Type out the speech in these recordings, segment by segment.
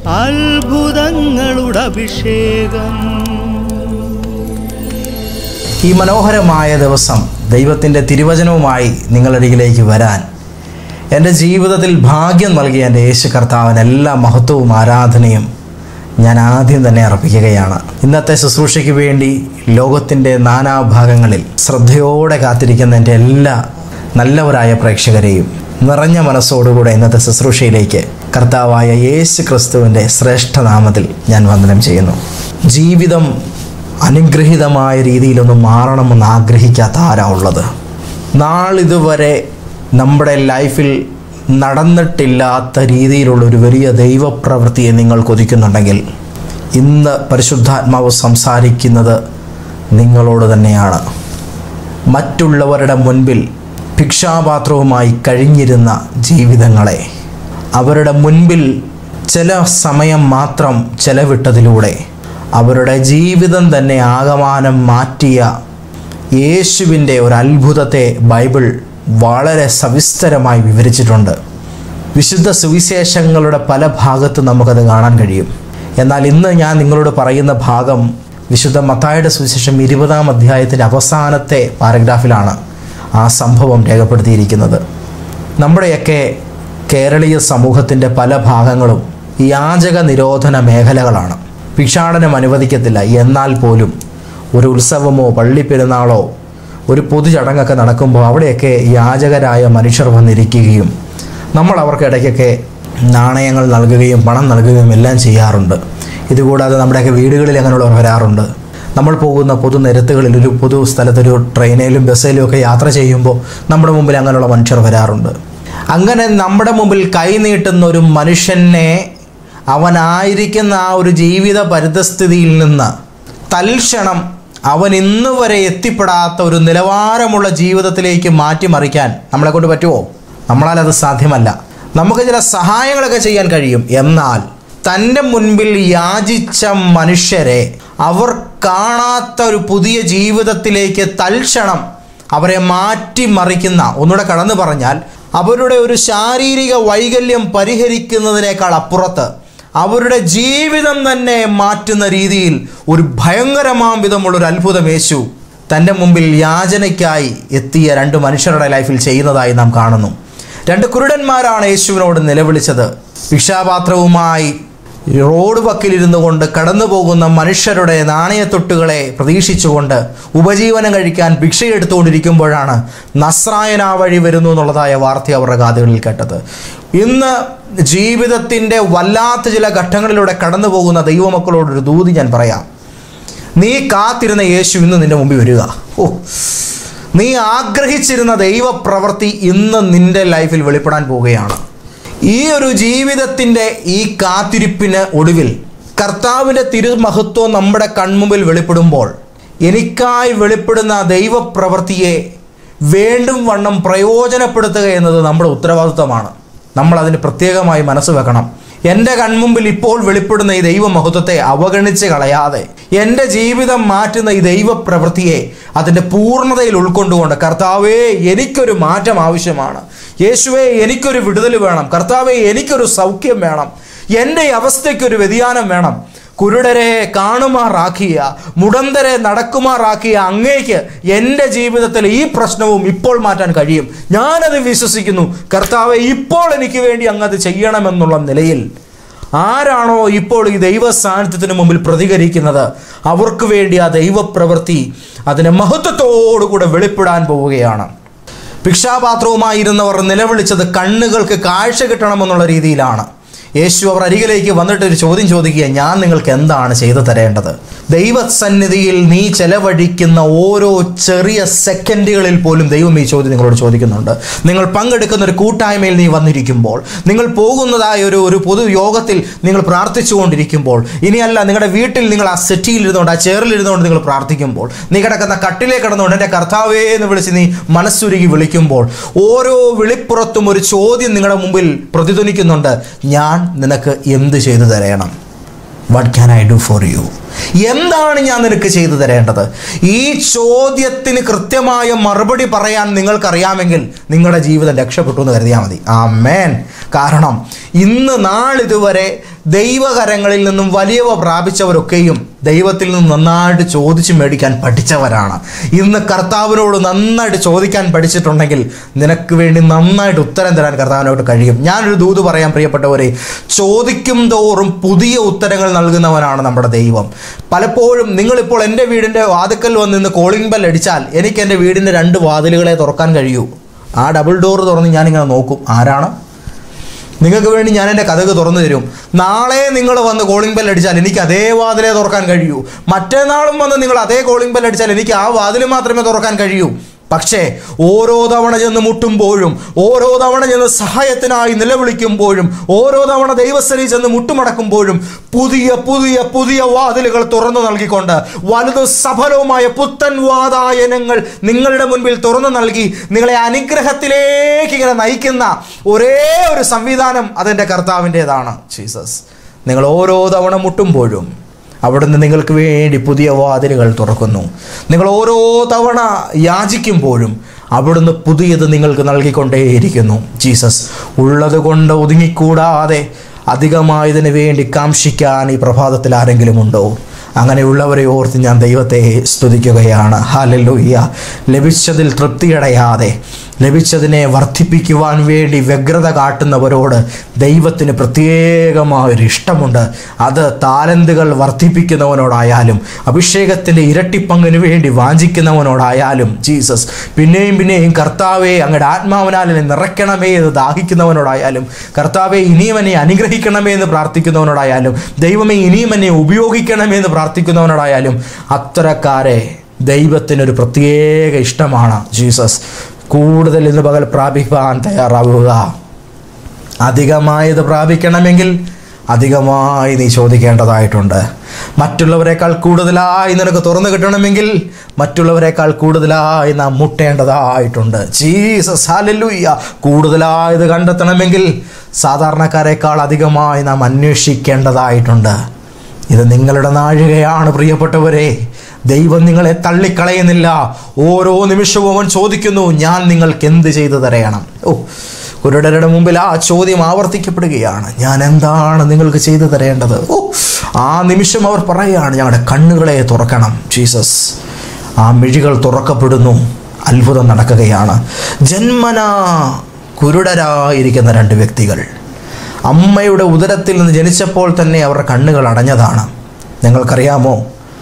അത്ഭുതങ്ങളുടെ അഭിഷേകം ഈ മനോഹരമായ ദിവസം ദൈവത്തിൻ്റെ തിരുവചനവുമായി നിങ്ങളരികിലേക്ക് വരാൻ എൻ്റെ ജീവിതത്തിൽ ഭാഗ്യം നൽകിയ എൻ്റെ യേശു കർത്താവിന് എല്ലാ മഹത്വവും ആരാധനയും ഞാൻ ആദ്യം തന്നെ അർപ്പിക്കുകയാണ് ഇന്നത്തെ ശുശ്രൂഷയ്ക്ക് വേണ്ടി ലോകത്തിൻ്റെ നാനാഭാഗങ്ങളിൽ ശ്രദ്ധയോടെ കാത്തിരിക്കുന്ന എൻ്റെ എല്ലാ നല്ലവരായ പ്രേക്ഷകരെയും നിറഞ്ഞ മനസ്സോടുകൂടെ ഇന്നത്തെ ശുശ്രൂഷയിലേക്ക് കർത്താവായ യേശു ക്രിസ്തുവിൻ്റെ ശ്രേഷ്ഠനാമത്തിൽ ഞാൻ വന്ദനം ചെയ്യുന്നു ജീവിതം അനുഗ്രഹീതമായ രീതിയിലൊന്നും മാറണമെന്ന് ആഗ്രഹിക്കാത്ത ആരാ ഉള്ളത് നാളിതുവരെ നമ്മുടെ ലൈഫിൽ നടന്നിട്ടില്ലാത്ത രീതിയിലുള്ള ഒരു വലിയ ദൈവപ്രവൃത്തിയെ നിങ്ങൾ കൊതിക്കുന്നുണ്ടെങ്കിൽ ഇന്ന് പരിശുദ്ധാത്മാവ് സംസാരിക്കുന്നത് നിങ്ങളോട് തന്നെയാണ് മറ്റുള്ളവരുടെ മുൻപിൽ ഭിക്ഷാപാത്രവുമായി കഴിഞ്ഞിരുന്ന ജീവിതങ്ങളെ അവരുടെ മുൻപിൽ ചില സമയം മാത്രം ചെലവിട്ടതിലൂടെ അവരുടെ ജീവിതം തന്നെ ആകമാനം മാറ്റിയ യേശുവിൻ്റെ ഒരു അത്ഭുതത്തെ ബൈബിൾ വളരെ സവിസ്തരമായി വിവരിച്ചിട്ടുണ്ട് വിശുദ്ധ സുവിശേഷങ്ങളുടെ പല ഭാഗത്ത് നമുക്കത് കാണാൻ കഴിയും എന്നാൽ ഇന്ന് ഞാൻ നിങ്ങളോട് പറയുന്ന ഭാഗം വിശുദ്ധ മത്തായുടെ സുവിശേഷം ഇരുപതാം അധ്യായത്തിൻ്റെ അവസാനത്തെ പാരഗ്രാഫിലാണ് ആ സംഭവം രേഖപ്പെടുത്തിയിരിക്കുന്നത് നമ്മുടെയൊക്കെ കേരളീയ സമൂഹത്തിൻ്റെ പല ഭാഗങ്ങളും യാചക നിരോധന മേഖലകളാണ് ഭിക്ഷാടനം അനുവദിക്കത്തില്ല എന്നാൽ പോലും ഒരു ഉത്സവമോ പള്ളിപ്പെരുന്നാളോ ഒരു പൊതുചടങ്ങൊക്കെ നടക്കുമ്പോൾ അവിടെയൊക്കെ യാചകരായ മനുഷ്യർ വന്നിരിക്കുകയും നമ്മൾ അവർക്ക് ഇടയ്ക്കൊക്കെ നാണയങ്ങൾ നൽകുകയും പണം നൽകുകയും എല്ലാം ചെയ്യാറുണ്ട് ഇതുകൂടാതെ നമ്മുടെയൊക്കെ വീടുകളിൽ അങ്ങനെയുള്ളവർ വരാറുണ്ട് നമ്മൾ പോകുന്ന പൊതുനിരത്തുകളിൽ ഒരു പൊതു സ്ഥലത്തൊരു ട്രെയിനിലും ബസ്സിലും ഒക്കെ യാത്ര ചെയ്യുമ്പോൾ നമ്മുടെ മുമ്പിൽ അങ്ങനെയുള്ള മനുഷ്യർ വരാറുണ്ട് അങ്ങനെ നമ്മുടെ മുമ്പിൽ കൈ നീട്ടുന്ന ഒരു മനുഷ്യനെ അവനായിരിക്കുന്ന ആ ഒരു ജീവിത പരിതസ്ഥിതിയിൽ നിന്ന് തൽക്ഷണം അവൻ ഇന്ന് വരെ എത്തിപ്പെടാത്ത ഒരു നിലവാരമുള്ള ജീവിതത്തിലേക്ക് മാറ്റിമറിക്കാൻ നമ്മളെ കൊണ്ട് പറ്റുമോ നമ്മളാൽ അത് സാധ്യമല്ല നമുക്ക് ചില സഹായങ്ങളൊക്കെ ചെയ്യാൻ കഴിയും എന്നാൽ തൻ്റെ മുൻപിൽ യാചിച്ച മനുഷ്യരെ അവർ കാണാത്ത ഒരു പുതിയ ജീവിതത്തിലേക്ക് തൽക്ഷണം അവരെ മാറ്റിമറിക്കുന്ന ഒന്നുകൂടെ കടന്നു പറഞ്ഞാൽ അവരുടെ ഒരു ശാരീരിക വൈകല്യം പരിഹരിക്കുന്നതിനേക്കാൾ അപ്പുറത്ത് അവരുടെ ജീവിതം തന്നെ മാറ്റുന്ന രീതിയിൽ ഒരു ഭയങ്കരമാം വിധമുള്ള ഒരു അത്ഭുതം യേശു തൻ്റെ മുമ്പിൽ യാചനയ്ക്കായി എത്തിയ രണ്ട് മനുഷ്യരുടെ ലൈഫിൽ ചെയ്യുന്നതായി നാം കാണുന്നു രണ്ട് കുരുടന്മാരാണ് യേശുവിനോട് നിലവിളിച്ചത് ഭിക്ഷാപാത്രവുമായി റോഡ് വക്കിലിരുന്നു കൊണ്ട് കടന്നു പോകുന്ന മനുഷ്യരുടെ നാണയത്തൊട്ടുകളെ പ്രതീക്ഷിച്ചുകൊണ്ട് ഉപജീവനം കഴിക്കാൻ ഭിക്ഷയെടുത്തുകൊണ്ടിരിക്കുമ്പോഴാണ് നസ്രായന വഴി വരുന്നു എന്നുള്ളതായ വാർത്ത അവരുടെ കാതുകളിൽ കേട്ടത് ഇന്ന് ജീവിതത്തിൻ്റെ വല്ലാത്ത ചില ഘട്ടങ്ങളിലൂടെ കടന്നു പോകുന്ന ദൈവമക്കളോടൊരു ദൂതി ഞാൻ പറയാം നീ കാത്തിരുന്ന യേശു ഇന്ന് നിന്റെ മുമ്പിൽ വരിക ഓ നീ ആഗ്രഹിച്ചിരുന്ന ദൈവപ്രവൃത്തി ഇന്ന് നിന്റെ ലൈഫിൽ വെളിപ്പെടാൻ പോവുകയാണ് ഈ ഒരു ജീവിതത്തിൻ്റെ ഈ കാത്തിരിപ്പിന് ഒടുവിൽ കർത്താവിൻ്റെ തിരുമഹത്വം നമ്മുടെ കൺമുമ്പിൽ വെളിപ്പെടുമ്പോൾ എനിക്കായി വെളിപ്പെടുന്ന ദൈവപ്രവൃത്തിയെ വീണ്ടും വണ്ണം പ്രയോജനപ്പെടുത്തുക എന്നത് നമ്മുടെ ഉത്തരവാദിത്വമാണ് നമ്മൾ അതിന് പ്രത്യേകമായി മനസ്സ് വെക്കണം എൻ്റെ കൺമുമ്പിൽ ഇപ്പോൾ വെളിപ്പെടുന്ന ഈ ദൈവമഹത്വത്തെ അവഗണിച്ച് കളയാതെ എൻ്റെ ജീവിതം മാറ്റുന്ന ഈ ദൈവപ്രവൃത്തിയെ അതിൻ്റെ പൂർണ്ണതയിൽ ഉൾക്കൊണ്ടുകൊണ്ട് കർത്താവേ എനിക്കൊരു മാറ്റം ആവശ്യമാണ് യേശുവേ എനിക്കൊരു വിടുതൽ വേണം കർത്താവേ എനിക്കൊരു സൗഖ്യം വേണം എൻ്റെ ഈ അവസ്ഥയ്ക്കൊരു വ്യതിയാനം വേണം കുരുടരെ കാണുമാറാക്കിയ മുടന്തരെ നടക്കുമാറാക്കിയ അങ്ങേക്ക് എൻ്റെ ജീവിതത്തിൽ ഈ പ്രശ്നവും ഇപ്പോൾ മാറ്റാൻ കഴിയും ഞാനത് വിശ്വസിക്കുന്നു കർത്താവെ ഇപ്പോൾ എനിക്ക് വേണ്ടി അങ്ങത് ചെയ്യണമെന്നുള്ള നിലയിൽ ആരാണോ ഇപ്പോൾ ഈ ദൈവ സാന്നിധ്യത്തിന് മുമ്പിൽ പ്രതികരിക്കുന്നത് അവർക്ക് വേണ്ടി ആ ദൈവപ്രവൃത്തി അതിനെ മഹത്വത്തോടുകൂടെ വെളിപ്പെടാൻ പോവുകയാണ് ഭിക്ഷാപാത്രവുമായിരുന്നവർ നിലവിളിച്ചത് കണ്ണുകൾക്ക് കാഴ്ച കിട്ടണമെന്നുള്ള രീതിയിലാണ് യേശു അവർ അരികിലേക്ക് വന്നിട്ട് ഒരു ചോദ്യം ചോദിക്കുക ഞാൻ നിങ്ങൾക്ക് എന്താണ് ചെയ്തു തരേണ്ടത് ദൈവസന്നിധിയിൽ നീ ചെലവഴിക്കുന്ന ഓരോ ചെറിയ സെക്കൻഡുകളിൽ പോലും ദൈവം ഈ ചോദ്യം നിങ്ങളോട് ചോദിക്കുന്നുണ്ട് നിങ്ങൾ പങ്കെടുക്കുന്ന ഒരു കൂട്ടായ്മയിൽ നീ വന്നിരിക്കുമ്പോൾ നിങ്ങൾ പോകുന്നതായ ഒരു ഒരു പൊതു യോഗത്തിൽ നിങ്ങൾ പ്രാർത്ഥിച്ചുകൊണ്ടിരിക്കുമ്പോൾ ഇനിയല്ല നിങ്ങളുടെ വീട്ടിൽ നിങ്ങൾ ആ സെറ്റിയിൽ ഇരുന്നുകൊണ്ട് ആ ചെയറിൽ ഇരുന്നുകൊണ്ട് നിങ്ങൾ പ്രാർത്ഥിക്കുമ്പോൾ നീ കിടക്കുന്ന കട്ടിലേ കിടന്നുകൊണ്ട് എൻ്റെ കർത്താവേ എന്ന് വിളിച്ച് നീ മനസ്സുരുകി വിളിക്കുമ്പോൾ ഓരോ വിളിപ്പുറത്തും ഒരു ചോദ്യം നിങ്ങളുടെ മുമ്പിൽ പ്രതിധ്വനിക്കുന്നുണ്ട് ഞാൻ നിനക്ക് എന്ത് ചെയ്തു തരണം what can I do for you എന്താണ് ഞാൻ നിനക്ക് ചെയ്തു തരേണ്ടത് ഈ ചോദ്യത്തിന് കൃത്യമായ മറുപടി പറയാൻ നിങ്ങൾക്കറിയാമെങ്കിൽ നിങ്ങളുടെ ജീവിതം രക്ഷപ്പെട്ടു എന്ന് കരുതിയാൽ മതി ആ മേൻ കാരണം ഇന്ന് നാളിതുവരെ ദൈവകരങ്ങളിൽ നിന്നും വലിയവ പ്രാപിച്ചവരൊക്കെയും ദൈവത്തിൽ നിന്ന് നന്നായിട്ട് ചോദിച്ചു മേടിക്കാൻ പഠിച്ചവരാണ് ഇന്ന് കർത്താവിനോട് നന്നായിട്ട് ചോദിക്കാൻ പഠിച്ചിട്ടുണ്ടെങ്കിൽ നിനക്ക് വേണ്ടി നന്നായിട്ട് ഉത്തരം തരാൻ കർത്താവിനോട് കഴിയും ഞാനൊരു ദൂത് പറയാൻ പ്രിയപ്പെട്ടവരെ ചോദിക്കും തോറും പുതിയ ഉത്തരങ്ങൾ നൽകുന്നവനാണ് നമ്മുടെ ദൈവം പലപ്പോഴും നിങ്ങളിപ്പോൾ എൻ്റെ വീടിൻ്റെ വാതിക്കൽ വന്ന് നിന്ന് കോളിംഗ് ബെൽ അടിച്ചാൽ എനിക്ക് എൻ്റെ വീടിൻ്റെ രണ്ട് വാതിലുകളെ തുറക്കാൻ കഴിയൂ ആ ഡബിൾ ഡോർ തുറന്ന് ഞാനിങ്ങനെ നോക്കും ആരാണ് നിങ്ങൾക്ക് വേണ്ടി ഞാൻ എൻ്റെ കഥക് തുറന്നു തരും നാളെ നിങ്ങൾ വന്ന് കോളിംഗ് ബെൽ അടിച്ചാൽ എനിക്ക് അതേ വാതിലേ തുറക്കാൻ കഴിയൂ മറ്റന്നാളും വന്ന് നിങ്ങൾ അതേ കോളിംഗ് ബെൽ അടിച്ചാൽ എനിക്ക് ആ വാതിൽ മാത്രമേ തുറക്കാൻ കഴിയൂ പക്ഷേ ഓരോ തവണ ചെന്ന് മുട്ടുമ്പോഴും ഓരോ തവണ ചെന്ന് സഹായത്തിനായി നിലവിളിക്കുമ്പോഴും ഓരോ തവണ ദൈവസ്ഥലി ചെന്ന് മുട്ടുമടക്കുമ്പോഴും പുതിയ പുതിയ പുതിയ വാതിലുകൾ തുറന്നു നൽകിക്കൊണ്ട് വലുത് സഫലവുമായ പുത്തൻ വാതായനങ്ങൾ നിങ്ങളുടെ മുൻപിൽ തുറന്നു നൽകി നിങ്ങളെ അനുഗ്രഹത്തിലേക്ക് ഇങ്ങനെ നയിക്കുന്ന ഒരേ ഒരു സംവിധാനം അതെൻ്റെ കർത്താവിൻ്റെതാണ് ജീസസ് നിങ്ങൾ ഓരോ തവണ മുട്ടുമ്പോഴും അവിടുന്ന് നിങ്ങൾക്ക് വേണ്ടി പുതിയ വാതിലുകൾ തുറക്കുന്നു നിങ്ങൾ ഓരോ തവണ യാചിക്കുമ്പോഴും അവിടുന്ന് പുതിയത് നിങ്ങൾക്ക് നൽകിക്കൊണ്ടേയിരിക്കുന്നു ജീസസ് ഉള്ളത് കൊണ്ട് ഒതുങ്ങിക്കൂടാതെ അധികമായതിനു വേണ്ടി കാംക്ഷിക്കാൻ ഈ പ്രഭാതത്തിൽ ആരെങ്കിലും ഉണ്ടോ അങ്ങനെയുള്ളവരെ ഓർത്ത് ഞാൻ ദൈവത്തെ സ്തുതിക്കുകയാണ് ഹാലല്ലുയ്യ ലഭിച്ചതിൽ തൃപ്തിയടയാതെ ലഭിച്ചതിനെ വർദ്ധിപ്പിക്കുവാൻ വേണ്ടി വ്യഗ്രത കാട്ടുന്നവരോട് ദൈവത്തിന് പ്രത്യേകമായൊരു ഇഷ്ടമുണ്ട് അത് താലന്തുകൾ വർദ്ധിപ്പിക്കുന്നവനോടായാലും അഭിഷേകത്തിൻ്റെ ഇരട്ടിപ്പങ്കിന് വേണ്ടി വാഞ്ചിക്കുന്നവനോടായാലും ജീസസ് പിന്നെയും പിന്നെയും കർത്താവെ അങ്ങയുടെ ആത്മാവിനാൽ എന്നെ നിറയ്ക്കണമേ എന്ന് ദാഹിക്കുന്നവനോടായാലും കർത്താവെ ഇനിയും എന്നെ അനുഗ്രഹിക്കണമേ എന്ന് പ്രാർത്ഥിക്കുന്നവനോടായാലും ദൈവമേ ഇനിയും എന്നെ ഉപയോഗിക്കണമേ എന്ന് പ്രാർത്ഥിക്കുന്നവനോടായാലും അത്തരക്കാരെ ദൈവത്തിനൊരു പ്രത്യേക ഇഷ്ടമാണ് ജീസസ് കൂടുതൽ ഇന്ന് പകൽ പ്രാപിക്കാൻ തയ്യാറാവുക അധികമായത് പ്രാപിക്കണമെങ്കിൽ അധികമായി നീ ചോദിക്കേണ്ടതായിട്ടുണ്ട് മറ്റുള്ളവരെക്കാൾ കൂടുതലായി നിനക്ക് തുറന്നു കിട്ടണമെങ്കിൽ മറ്റുള്ളവരെക്കാൾ കൂടുതലായി നാം മുട്ടേണ്ടതായിട്ടുണ്ട് ജീസസ് ഹാലല്ലൂയ്യ കൂടുതലായത് കണ്ടെത്തണമെങ്കിൽ സാധാരണക്കാരെക്കാൾ അധികമായി നാം അന്വേഷിക്കേണ്ടതായിട്ടുണ്ട് ഇത് നിങ്ങളുടെ നാഴികയാണ് പ്രിയപ്പെട്ടവരെ ദൈവം നിങ്ങളെ തള്ളിക്കളയുന്നില്ല ഓരോ നിമിഷവും അവൻ ചോദിക്കുന്നു ഞാൻ നിങ്ങൾക്ക് എന്ത് ചെയ്തു തരയണം ഓ കുരുടരുടെ മുമ്പിൽ ആ ചോദ്യം ആവർത്തിക്കപ്പെടുകയാണ് ഞാൻ എന്താണ് നിങ്ങൾക്ക് ചെയ്തു തരേണ്ടത് ഓ ആ നിമിഷം അവർ പറയുകയാണ് ഞങ്ങളുടെ കണ്ണുകളെ തുറക്കണം ജീസസ് ആ മിഴികൾ തുറക്കപ്പെടുന്നു അത്ഭുതം നടക്കുകയാണ് ജന്മനാ കുരുടരായിരിക്കുന്ന രണ്ട് വ്യക്തികൾ അമ്മയുടെ ഉദരത്തിൽ നിന്ന് ജനിച്ചപ്പോൾ തന്നെ അവരുടെ കണ്ണുകൾ അടഞ്ഞതാണ് നിങ്ങൾക്കറിയാമോ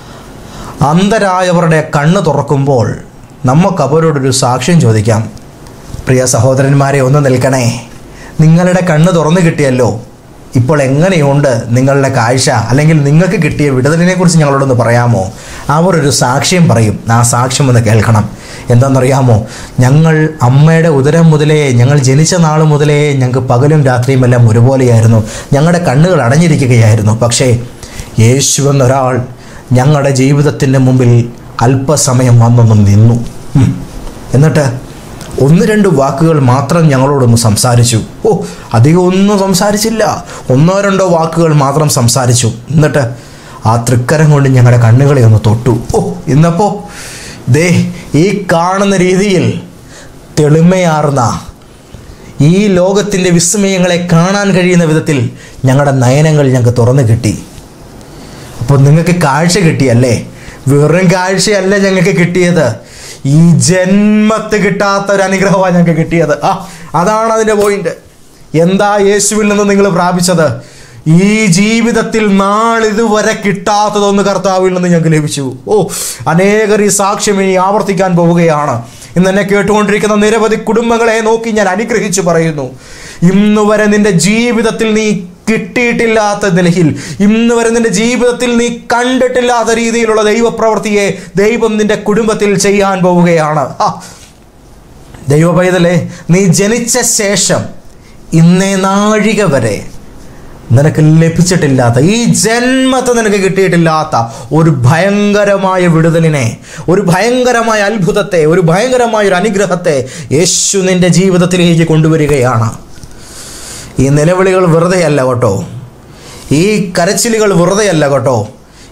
അന്ധരായവരുടെ കണ്ണ് തുറക്കുമ്പോൾ നമുക്ക് അവരോടൊരു സാക്ഷ്യം ചോദിക്കാം പ്രിയ സഹോദരന്മാരെ ഒന്ന് നിൽക്കണേ നിങ്ങളുടെ കണ്ണ് തുറന്നു കിട്ടിയല്ലോ ഇപ്പോൾ എങ്ങനെയുണ്ട് നിങ്ങളുടെ കാഴ്ച അല്ലെങ്കിൽ നിങ്ങൾക്ക് കിട്ടിയ വിടുതലിനെ കുറിച്ച് ഞങ്ങളോടൊന്ന് പറയാമോ അവർ ഒരു സാക്ഷ്യം പറയും ആ സാക്ഷ്യം ഒന്ന് കേൾക്കണം എന്താണെന്നറിയാമോ ഞങ്ങൾ അമ്മയുടെ ഉദരം മുതലേ ഞങ്ങൾ ജനിച്ച നാൾ മുതലേ ഞങ്ങൾക്ക് പകലും രാത്രിയും എല്ലാം ഒരുപോലെയായിരുന്നു ഞങ്ങളുടെ കണ്ണുകൾ അടഞ്ഞിരിക്കുകയായിരുന്നു പക്ഷേ യേശു എന്നൊരാൾ ഞങ്ങളുടെ ജീവിതത്തിൻ്റെ മുമ്പിൽ അല്പസമയം വന്നൊന്നും നിന്നു ഉം. എന്നിട്ട് ഒന്ന് രണ്ട് വാക്കുകൾ മാത്രം ഞങ്ങളോടൊന്ന് സംസാരിച്ചു ഓ അധികം ഒന്നും സംസാരിച്ചില്ല ഒന്നോ രണ്ടോ വാക്കുകൾ മാത്രം സംസാരിച്ചു എന്നിട്ട് ആ തൃക്കരം കൊണ്ട് ഞങ്ങളുടെ കണ്ണുകളെ ഒന്ന് തൊട്ടു ഓ ഇന്നപ്പോൾ ദേ ഈ കാണുന്ന രീതിയിൽ തെളിമയാർന്ന ഈ ലോകത്തിൻ്റെ വിസ്മയങ്ങളെ കാണാൻ കഴിയുന്ന വിധത്തിൽ ഞങ്ങളുടെ നയനങ്ങൾ ഞങ്ങൾക്ക് തുറന്നു കിട്ടി അപ്പോൾ നിങ്ങൾക്ക് കാഴ്ച കിട്ടിയല്ലേ വെറും കാഴ്ചയല്ല ഞങ്ങൾക്ക് കിട്ടിയത് ഈ ജന്മത്ത് കിട്ടാത്ത ഒരു അനുഗ്രഹമാണ് ഞങ്ങൾക്ക് കിട്ടിയത് ആ അതാണ് അതിൻ്റെ പോയിന്റ് എന്താ യേശുവിൽ നിന്ന് നിങ്ങൾ പ്രാപിച്ചത് ഈ ജീവിതത്തിൽ നാളിതുവരെ കിട്ടാത്തതൊന്ന് കർത്താവിൽ നിന്ന് ഞങ്ങൾക്ക് ലഭിച്ചു ഓ അനേകർ ഈ സാക്ഷ്യം ഇനി ആവർത്തിക്കാൻ പോവുകയാണ് ഇന്ന് എന്നെ കേട്ടുകൊണ്ടിരിക്കുന്ന നിരവധി കുടുംബങ്ങളെ നോക്കി ഞാൻ അനുഗ്രഹിച്ചു പറയുന്നു ഇന്ന് വരെ നിന്റെ ജീവിതത്തിൽ നീ കിട്ടിയിട്ടില്ലാത്ത നിലയിൽ ഇന്ന് വരെ നിന്റെ ജീവിതത്തിൽ നീ കണ്ടിട്ടില്ലാത്ത രീതിയിലുള്ള ദൈവപ്രവൃത്തിയെ ദൈവം നിന്റെ കുടുംബത്തിൽ ചെയ്യാൻ പോവുകയാണ് ആ ദൈവ പൈതലേ നീ ജനിച്ച ശേഷം ഇന്നേ നാഴിക വരെ നിനക്ക് ലഭിച്ചിട്ടില്ലാത്ത ഈ ജന്മത്തെ നിനക്ക് കിട്ടിയിട്ടില്ലാത്ത ഒരു ഭയങ്കരമായ വിടുതലിനെ ഒരു ഭയങ്കരമായ അത്ഭുതത്തെ ഒരു ഭയങ്കരമായ ഒരു അനുഗ്രഹത്തെ യേശു നിന്റെ ജീവിതത്തിലേക്ക് കൊണ്ടുവരികയാണ് ഈ നിലവിളികൾ വെറുതെയല്ല കേട്ടോ ഈ കരച്ചിലുകൾ വെറുതെയല്ല കേട്ടോ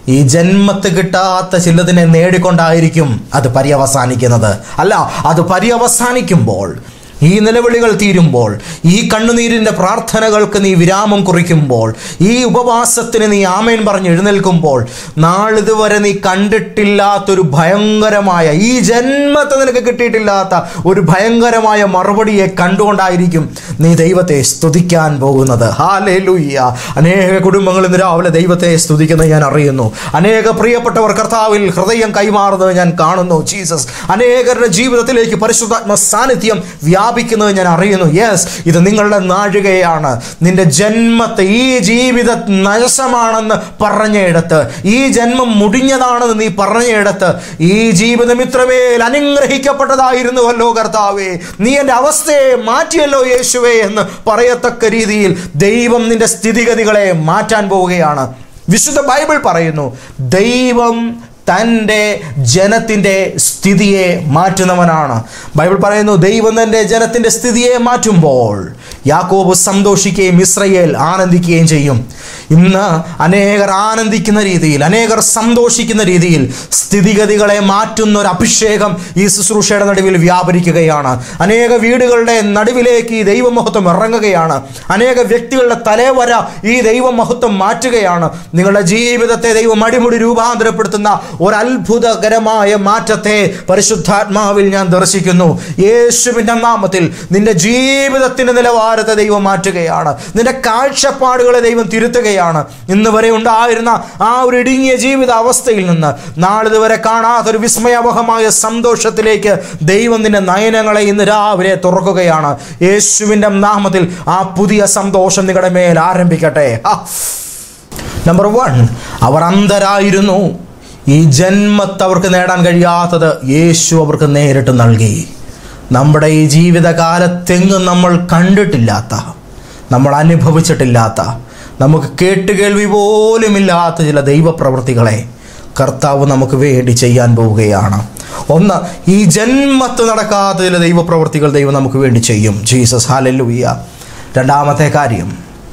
ഈ ജന്മത്ത് കിട്ടാത്ത ചിലതിനെ നേടിക്കൊണ്ടായിരിക്കും അത് പര്യവസാനിക്കുന്നത് അല്ല അത് പര്യവസാനിക്കുമ്പോൾ ഈ നിലവിളികൾ തീരുമ്പോൾ ഈ കണ്ണുനീരിൻ്റെ പ്രാർത്ഥനകൾക്ക് നീ വിരാമം കുറിക്കുമ്പോൾ ഈ ഉപവാസത്തിന് നീ ആമേൻ പറഞ്ഞ് എഴുന്നേൽക്കുമ്പോൾ നാളിതുവരെ നീ കണ്ടിട്ടില്ലാത്തൊരു ഭയങ്കരമായ ഈ ജന്മത്തെ നിനക്ക് കിട്ടിയിട്ടില്ലാത്ത ഒരു ഭയങ്കരമായ മറുപടിയെ കണ്ടുകൊണ്ടായിരിക്കും നീ ദൈവത്തെ സ്തുതിക്കാൻ പോകുന്നത് ഹാലേ ലൂയ്യ അനേക കുടുംബങ്ങൾ ഇന്ന് രാവിലെ ദൈവത്തെ സ്തുതിക്കുന്നത് ഞാൻ അറിയുന്നു അനേക പ്രിയപ്പെട്ടവർ കർത്താവിൽ ഹൃദയം കൈമാറുന്നത് ഞാൻ കാണുന്നു ജീസസ് അനേകരുടെ ജീവിതത്തിലേക്ക് പരിശുദ്ധാത്മ സാന്നിധ്യം വ്യാപിക്കുന്നത് ഞാൻ അറിയുന്നു യെസ് ഇത് നിങ്ങളുടെ നാഴികയാണ് നിന്റെ ജന്മത്തെ ഈ ജീവിത നശമാണെന്ന് പറഞ്ഞയിടത്ത് ഈ ജന്മം മുടിഞ്ഞതാണെന്ന് നീ പറഞ്ഞയിടത്ത് ഈ ജീവിതം ഇത്രമേൽ അനുഗ്രഹിക്കപ്പെട്ടതായിരുന്നുവല്ലോ കർത്താവേ നീ എൻ്റെ അവസ്ഥയെ മാറ്റിയല്ലോ യേശുവേ എന്ന് പറയത്തക്ക രീതിയിൽ ദൈവം നിന്റെ സ്ഥിതിഗതികളെ മാറ്റാൻ പോവുകയാണ് വിശുദ്ധ ബൈബിൾ പറയുന്നു ദൈവം തൻ്റെ ജനത്തിൻ്റെ സ്ഥിതിയെ മാറ്റുന്നവനാണ് ബൈബിൾ പറയുന്നു ദൈവം തൻ്റെ ജനത്തിൻ്റെ സ്ഥിതിയെ മാറ്റുമ്പോൾ യാക്കോബ് സന്തോഷിക്കുകയും ഇസ്രയേൽ ആനന്ദിക്കുകയും ചെയ്യും ഇന്ന് അനേകർ ആനന്ദിക്കുന്ന രീതിയിൽ അനേകർ സന്തോഷിക്കുന്ന രീതിയിൽ സ്ഥിതിഗതികളെ മാറ്റുന്ന ഒരു അഭിഷേകം ഈ ശുശ്രൂഷയുടെ നടുവിൽ വ്യാപരിക്കുകയാണ് അനേക വീടുകളുടെ നടുവിലേക്ക് ഈ ദൈവമഹത്വം ഇറങ്ങുകയാണ് അനേക വ്യക്തികളുടെ തലേവര ഈ ദൈവമഹത്വം മാറ്റുകയാണ് നിങ്ങളുടെ ജീവിതത്തെ ദൈവം അടിമുടി രൂപാന്തരപ്പെടുത്തുന്ന ഒരു അത്ഭുതകരമായ മാറ്റത്തെ പരിശുദ്ധാത്മാവിൽ ഞാൻ ദർശിക്കുന്നു യേശുവിൻ്റെ നാമത്തിൽ നിന്റെ ജീവിതത്തിൻ്റെ നിലവാരത്തെ ദൈവം മാറ്റുകയാണ് നിന്റെ കാഴ്ചപ്പാടുകളെ ദൈവം തിരുത്തുകയാണ് ഇന്ന് വരെ ഉണ്ടായിരുന്ന ആ ഒരു ഇടുങ്ങിയ ജീവിത അവസ്ഥയിൽ നിന്ന് നാളിതുവരെ കാണാത്തൊരു വിസ്മയാവഹമായ സന്തോഷത്തിലേക്ക് ദൈവം നിന്റെ നയനങ്ങളെ ഇന്ന് രാവിലെ തുറക്കുകയാണ് യേശുവിൻ്റെ നാമത്തിൽ ആ പുതിയ സന്തോഷം നിങ്ങളുടെ മേൽ ആരംഭിക്കട്ടെ ഹാ. നമ്പർ വൺ അവർ അന്ധരായിരുന്നു ഈ ജന്മത്ത് അവർക്ക് നേടാൻ കഴിയാത്തത് യേശു അവർക്ക് നേരിട്ട് നൽകി നമ്മുടെ ഈ ജീവിതകാലത്തെങ്ങും നമ്മൾ കണ്ടിട്ടില്ലാത്ത നമ്മൾ അനുഭവിച്ചിട്ടില്ലാത്ത നമുക്ക് കേട്ടുകേൾവി പോലുമില്ലാത്ത ചില ദൈവപ്രവൃത്തികളെ കർത്താവ് നമുക്ക് വേണ്ടി ചെയ്യാൻ പോവുകയാണ് ഒന്ന് ഈ ജന്മത്ത് നടക്കാത്ത ചില ദൈവപ്രവൃത്തികൾ ദൈവം നമുക്ക് വേണ്ടി ചെയ്യും ജീസസ് ഹാലല്ലുയ്യ രണ്ടാമത്തെ കാര്യം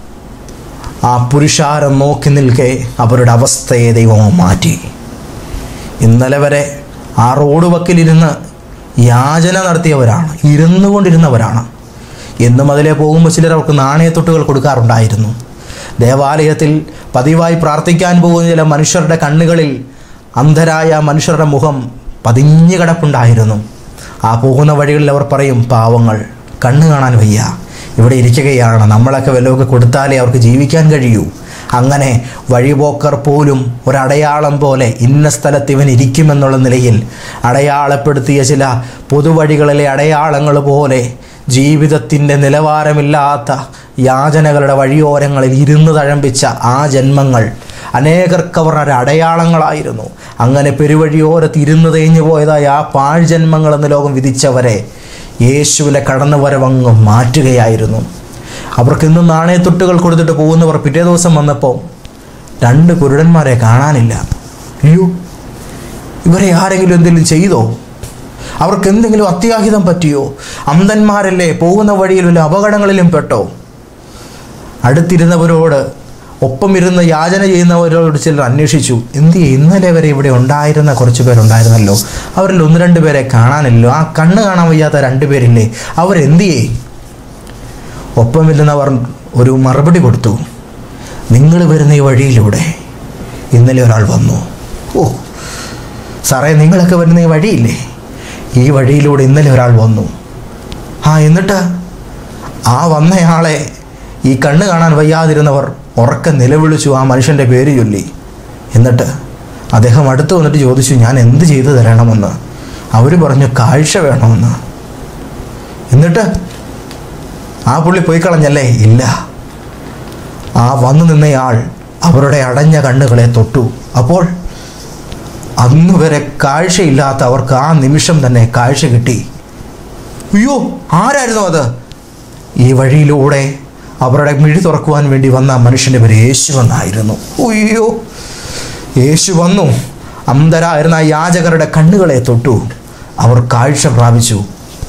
ആ പുരുഷാരം നോക്കി നിൽക്കെ അവരുടെ അവസ്ഥയെ ദൈവം മാറ്റി ഇന്നലെ വരെ ആ റോഡ് വക്കിലിരുന്ന് യാചന നടത്തിയവരാണ് ഇരുന്നു കൊണ്ടിരുന്നവരാണ് എന്നും അതിലെ പോകുമ്പോൾ ചിലർ അവർക്ക് നാണയത്തൊട്ടുകൾ കൊടുക്കാറുണ്ടായിരുന്നു ദേവാലയത്തിൽ പതിവായി പ്രാർത്ഥിക്കാൻ പോകുന്ന ചില മനുഷ്യരുടെ കണ്ണുകളിൽ അന്ധരായ മനുഷ്യരുടെ മുഖം പതിഞ്ഞു കിടപ്പുണ്ടായിരുന്നു ആ പോകുന്ന വഴികളിൽ അവർ പറയും പാവങ്ങൾ കണ്ണ് കാണാൻ വയ്യ ഇവിടെ ഇരിക്കുകയാണ് നമ്മളൊക്കെ വല്ലതൊക്കെ കൊടുത്താലേ അവർക്ക് ജീവിക്കാൻ കഴിയൂ അങ്ങനെ വഴിപോക്കർ പോലും ഒരടയാളം പോലെ ഇന്ന സ്ഥലത്ത് ഇവൻ ഇരിക്കുമെന്നുള്ള നിലയിൽ അടയാളപ്പെടുത്തിയ ചില പൊതുവഴികളിലെ അടയാളങ്ങൾ പോലെ ജീവിതത്തിൻ്റെ നിലവാരമില്ലാത്ത യാചനകളുടെ വഴിയോരങ്ങളിൽ ഇരുന്ന് തഴമ്പിച്ച ആ ജന്മങ്ങൾ അനേകർക്ക് അവർ ഒരു അടയാളങ്ങളായിരുന്നു അങ്ങനെ പെരുവഴിയോരത്ത് ഇരുന്ന് തേഞ്ഞു പോയതായ ആ പാഴ്ജന്മങ്ങൾ എന്ന് ലോകം വിധിച്ചവരെ യേശുവിൻ്റെ കടന്നുവരവങ്ങ് മാറ്റുകയായിരുന്നു അവർക്ക് ഇന്നും നാണയത്തൊട്ടുകൾ കൊടുത്തിട്ട് പോകുന്നവർ പിറ്റേ ദിവസം വന്നപ്പോൾ രണ്ട് കുരുടന്മാരെ കാണാനില്ല അയ്യോ ഇവരെ ആരെങ്കിലും എന്തെങ്കിലും ചെയ്തോ അവർക്ക് എന്തെങ്കിലും അത്യാഹിതം പറ്റിയോ അന്ധന്മാരല്ലേ പോകുന്ന വഴിയിൽ വല്ല അപകടങ്ങളിലും പെട്ടോ അടുത്തിരുന്നവരോട് ഒപ്പം ഇരുന്ന് യാചന ചെയ്യുന്നവരോട് ചിലർ അന്വേഷിച്ചു എന്തിയെ ഇന്നലെ വരെ ഇവിടെ ഉണ്ടായിരുന്ന കുറച്ച് പേരുണ്ടായിരുന്നല്ലോ അവരിൽ ഒന്ന് രണ്ട് പേരെ കാണാനില്ലല്ലോ ആ കണ്ണ് കാണാൻ വയ്യാത്ത രണ്ട് പേരില്ലേ അവരെന്തിയേ ഒപ്പം ഇരുന്നവർ ഒരു മറുപടി കൊടുത്തു നിങ്ങൾ വരുന്ന ഈ വഴിയിലൂടെ ഇന്നലെ ഒരാൾ വന്നു ഓ സാറേ നിങ്ങളൊക്കെ വരുന്ന ഈ വഴിയില്ലേ ഈ വഴിയിലൂടെ ഇന്നലെ ഒരാൾ വന്നു ആ എന്നിട്ട് ആ വന്നയാളെ ഈ കണ്ണ് കാണാൻ വയ്യാതിരുന്നവർ ഉറക്കെ നിലവിളിച്ചു ആ മനുഷ്യൻ്റെ പേര് ചൊല്ലി എന്നിട്ട് അദ്ദേഹം അടുത്ത് വന്നിട്ട് ചോദിച്ചു ഞാൻ എന്ത് ചെയ്തു തരണമെന്ന് അവർ പറഞ്ഞു കാഴ്ച വേണമെന്ന് എന്നിട്ട് ആ പുള്ളി പോയി കളഞ്ഞല്ലേ ഇല്ല ആ വന്നു നിന്നയാൾ അവരുടെ അടഞ്ഞ കണ്ണുകളെ തൊട്ടു അപ്പോൾ അന്ന് വരെ കാഴ്ചയില്ലാത്ത അവർക്ക് ആ നിമിഷം തന്നെ കാഴ്ച കിട്ടി അയ്യോ ആരായിരുന്നു അത് ഈ വഴിയിലൂടെ അവരുടെ മിഴി തുറക്കുവാൻ വേണ്ടി വന്ന ആ മനുഷ്യൻ്റെ പേര് യേശു എന്നായിരുന്നു അയ്യോ യേശു വന്നു അന്ധരായിരുന്ന ആ യാചകരുടെ കണ്ണുകളെ തൊട്ടു അവർ കാഴ്ച പ്രാപിച്ചു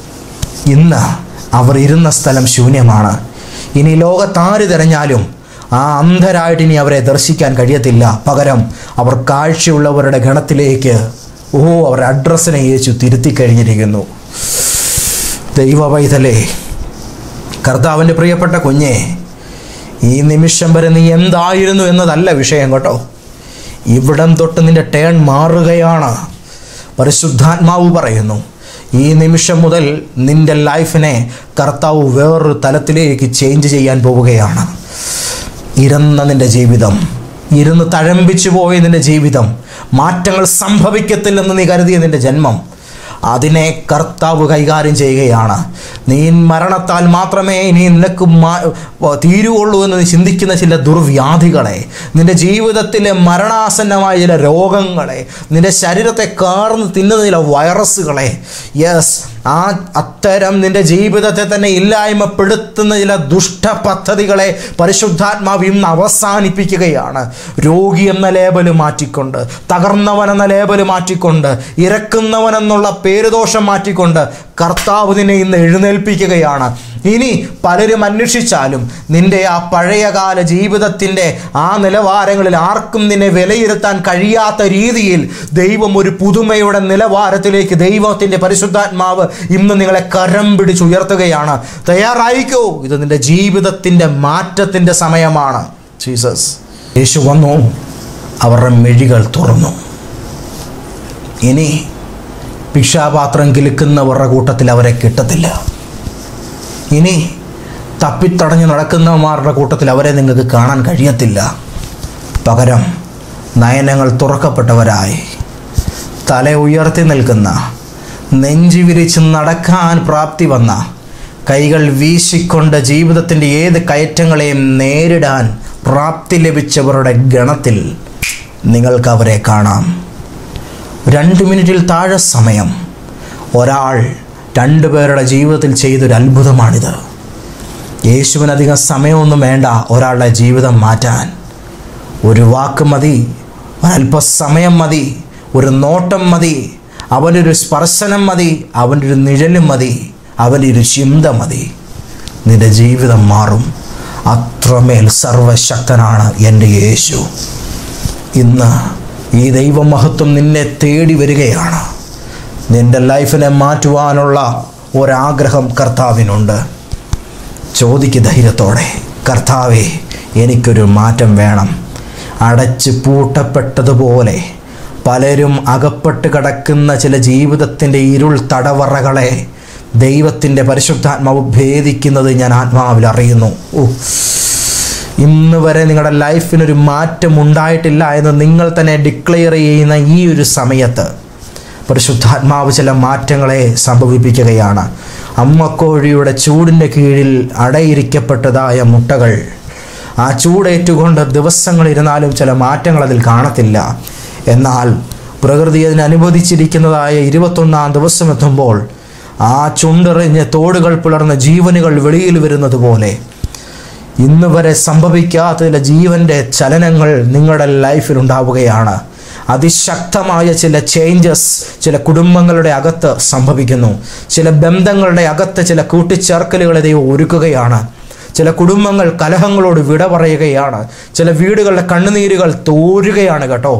ഇന്ന് അവർ ഇരുന്ന സ്ഥലം ശൂന്യമാണ് ഇനി ലോകത്താര് തിരഞ്ഞാലും ആ അന്ധരായിട്ട് ഇനി അവരെ ദർശിക്കാൻ കഴിയത്തില്ല പകരം അവർ കാഴ്ചയുള്ളവരുടെ ഗണത്തിലേക്ക് ഓ അവരുടെ അഡ്രസ്സിനെ യേശു തിരുത്തി കഴിഞ്ഞിരിക്കുന്നു ദൈവ പൈതലേ കർത്താവിൻ്റെ പ്രിയപ്പെട്ട കുഞ്ഞെ ഈ നിമിഷം വരെ നീ എന്തായിരുന്നു എന്നതല്ല വിഷയം കേട്ടോ ഇവിടം തൊട്ട് നിന്റെ ടേൺ മാറുകയാണ് പരിശുദ്ധാത്മാവ് പറയുന്നു ഈ നിമിഷം മുതൽ നിന്റെ ലൈഫിനെ കർത്താവ് വേറൊരു തലത്തിലേക്ക് ചേഞ്ച് ചെയ്യാൻ പോവുകയാണ് ഇരുന്ന നിന്റെ ജീവിതം ഇരുന്ന് തഴമ്പിച്ചു പോയ നിന്റെ ജീവിതം മാറ്റങ്ങൾ സംഭവിക്കത്തില്ലെന്ന് നീ കരുതിയ നിന്റെ ജന്മം അതിനെ കർത്താവ് കൈകാര്യം ചെയ്യുകയാണ് നീ മരണത്താൽ മാത്രമേ ഇനി നിനക്ക് മാ- തീരുവുള്ളൂ എന്ന് നീ ചിന്തിക്കുന്ന ചില ദുർവ്യാധികളെ നിന്റെ ജീവിതത്തിലെ മരണാസന്നമായ ചില രോഗങ്ങളെ നിന്റെ ശരീരത്തെ കാർന്ന് തിന്നുന്ന ചില വൈറസുകളെ യെസ് ആ അത്തരം നിന്റെ ജീവിതത്തെ തന്നെ ഇല്ലായ്മപ്പെടുത്തുന്ന ചില ദുഷ്ട പദ്ധതികളെ പരിശുദ്ധാത്മാവ് ഇന്ന് അവസാനിപ്പിക്കുകയാണ് രോഗി എന്ന ലേബല് മാറ്റിക്കൊണ്ട് തകർന്നവൻ എന്ന ലേബല് മാറ്റിക്കൊണ്ട് ഇരക്കുന്നവൻ എന്നുള്ള പേരുദോഷം മാറ്റിക്കൊണ്ട് കർത്താവ് നിന്നെ ഇന്ന് എഴുന്നേൽപ്പിക്കുകയാണ് ഇനി പലരും അന്വേഷിച്ചാലും നിന്റെ ആ പഴയകാല ജീവിതത്തിൻ്റെ ആ നിലവാരങ്ങളിൽ ആർക്കും നിന്നെ വിലയിരുത്താൻ കഴിയാത്ത രീതിയിൽ ദൈവം ഒരു പുതുമയുടെ നിലവാരത്തിലേക്ക് ദൈവത്തിൻ്റെ പരിശുദ്ധാത്മാവ് ഇന്ന് നിങ്ങളെ കരം പിടിച്ചുയർത്തുകയാണ് തയ്യാറായിക്കോ ഇത് നിന്റെ ജീവിതത്തിൻ്റെ മാറ്റത്തിൻ്റെ സമയമാണ് ജീസസ് യേശു വന്നു അവരുടെ മെഴികൾ തുറന്നു ഇനി ഭിക്ഷാപാത്രം കിലുക്കുന്നവരുടെ കൂട്ടത്തിൽ അവരെ കിട്ടത്തില്ല ഇനി തപ്പിത്തടഞ്ഞ് നടക്കുന്നവന്മാരുടെ കൂട്ടത്തിൽ അവരെ നിങ്ങൾക്ക് കാണാൻ കഴിയത്തില്ല പകരം നയനങ്ങൾ തുറക്കപ്പെട്ടവരായി തല ഉയർത്തി നിൽക്കുന്ന നെഞ്ചു വിരിച്ച് നടക്കാൻ പ്രാപ്തി വന്ന കൈകൾ വീശിക്കൊണ്ട് ജീവിതത്തിൻ്റെ ഏത് കയറ്റങ്ങളെയും നേരിടാൻ പ്രാപ്തി ലഭിച്ചവരുടെ ഗണത്തിൽ നിങ്ങൾക്ക് അവരെ കാണാം രണ്ട് മിനിറ്റിൽ താഴെ സമയം ഒരാൾ രണ്ടുപേരുടെ ജീവിതത്തിൽ ചെയ്തൊരു അത്ഭുതമാണിത് യേശുവിനധികം സമയമൊന്നും വേണ്ട ഒരാളുടെ ജീവിതം മാറ്റാൻ ഒരു വാക്ക് മതി ഒരല്പസമയം മതി ഒരു നോട്ടം മതി അവനൊരു സ്പർശനം മതി അവൻ്റെ ഒരു നിഴലും മതി അവൻ്റെ ഒരു ചിന്ത മതി നിന്റെ ജീവിതം മാറും അത്രമേൽ സർവശക്തനാണ് എൻ്റെ യേശു ഇന്ന് ഈ ദൈവമഹത്വം നിന്നെ തേടി വരികയാണ് നിന്റെ ലൈഫിനെ മാറ്റുവാനുള്ള ഒരാഗ്രഹം കർത്താവിനുണ്ട് ചോദിക്ക് ധൈര്യത്തോടെ കർത്താവേ എനിക്കൊരു മാറ്റം വേണം അടച്ച് പൂട്ടപ്പെട്ടതുപോലെ പലരും അകപ്പെട്ട് കിടക്കുന്ന ചില ജീവിതത്തിൻ്റെ ഇരുൾ തടവറകളെ ദൈവത്തിൻ്റെ പരിശുദ്ധാത്മാവ് ഭേദിക്കുന്നത് ഞാൻ ആത്മാവിൽ അറിയുന്നു ഓ ഇന്ന് വരെ നിങ്ങളുടെ ലൈഫിനൊരു മാറ്റം ഉണ്ടായിട്ടില്ല എന്ന് നിങ്ങൾ തന്നെ ഡിക്ലെയർ ചെയ്യുന്ന ഈ ഒരു സമയത്ത് പരിശുദ്ധാത്മാവ് ചില മാറ്റങ്ങളെ സംഭവിപ്പിക്കുകയാണ് അമ്മക്കോഴിയുടെ ചൂടിൻ്റെ കീഴിൽ അടയിരിക്കപ്പെട്ടതായ മുട്ടകൾ ആ ചൂടേറ്റുകൊണ്ട് ദിവസങ്ങളിരുന്നാലും ചില മാറ്റങ്ങൾ അതിൽ കാണത്തില്ല എന്നാൽ പ്രകൃതി അതിന് അനുവദിച്ചിരിക്കുന്നതായ ഇരുപത്തൊന്നാം ദിവസം എത്തുമ്പോൾ ആ ചുണ്ടെറിഞ്ഞ് തോടുകൾ പിളർന്ന ജീവനുകൾ വെളിയിൽ വരുന്നത് പോലെ ഇന്ന് വരെ സംഭവിക്കാത്ത ചില ജീവൻ്റെ ചലനങ്ങൾ നിങ്ങളുടെ ലൈഫിൽ ഉണ്ടാവുകയാണ് അതിശക്തമായ ചില ചേഞ്ചസ് ചില കുടുംബങ്ങളുടെ അകത്ത് സംഭവിക്കുന്നു ചില ബന്ധങ്ങളുടെ അകത്ത് ചില കൂട്ടിച്ചേർക്കലുകളെ ദൈവം ഒരുക്കുകയാണ് ചില കുടുംബങ്ങൾ കലഹങ്ങളോട് വിട പറയുകയാണ് ചില വീടുകളുടെ കണ്ണുനീരുകൾ തോരുകയാണ് കേട്ടോ